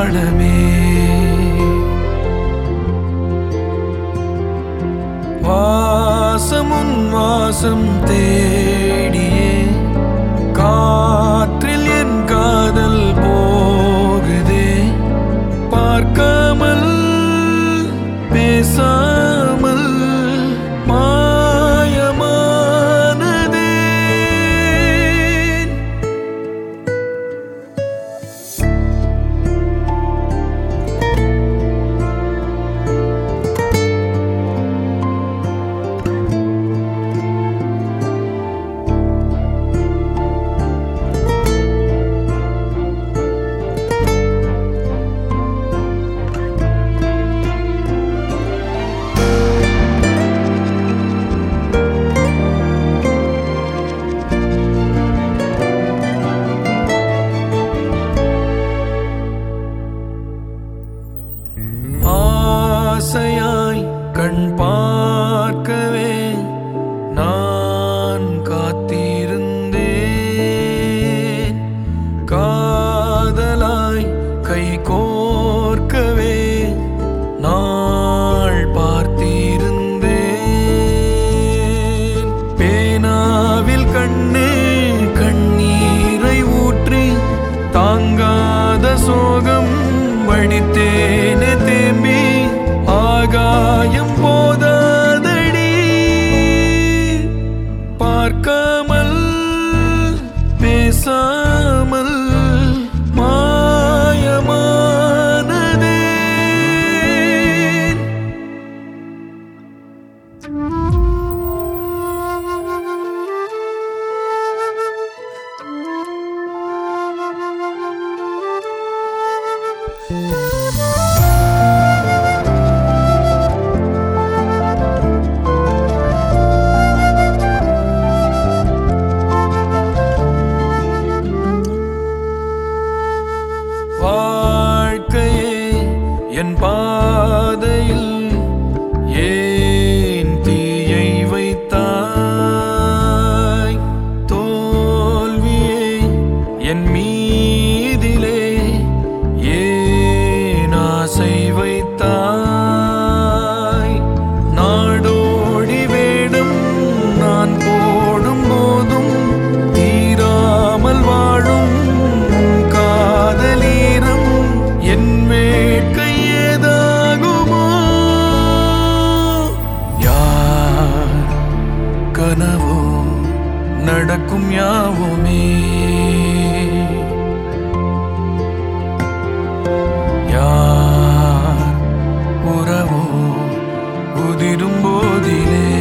நாணமே வாசமுன் வாசம் தேடியே காற்றில் என் காதல் போகுதே பார்க்காமல் பேசாமல் மாயமானதே ஆசையாய் கண் பார்க்கவே நான் காத்திருந்தேன் காதலாய் கை கோர்க்கவே நாள் பார்த்திருந்தேன் பேனாவில் கண்ணே கண்ணீரை ஊற்றி தாங்காத சோகம் வடித்தேனே தேம்பி ஆகாயம் போதாதடி பார்க்காமல் பேசாமல் மாயமானதே வாழ்க்கையே என் பாதையில் ஏன் தீயை வைத்தாய் தோல்வியே என் மீதிலே ஏன் ஆசை வைத்தாய் நாடோடி வேடம் நான் போடும் போதும் தீராமல் வாழும் காதலீரம் என் வேட்கை ஏதாகுமோ யார் கனவோ நடக்கும் யாவுமே யார் உறவோ உதிரும் போதிலே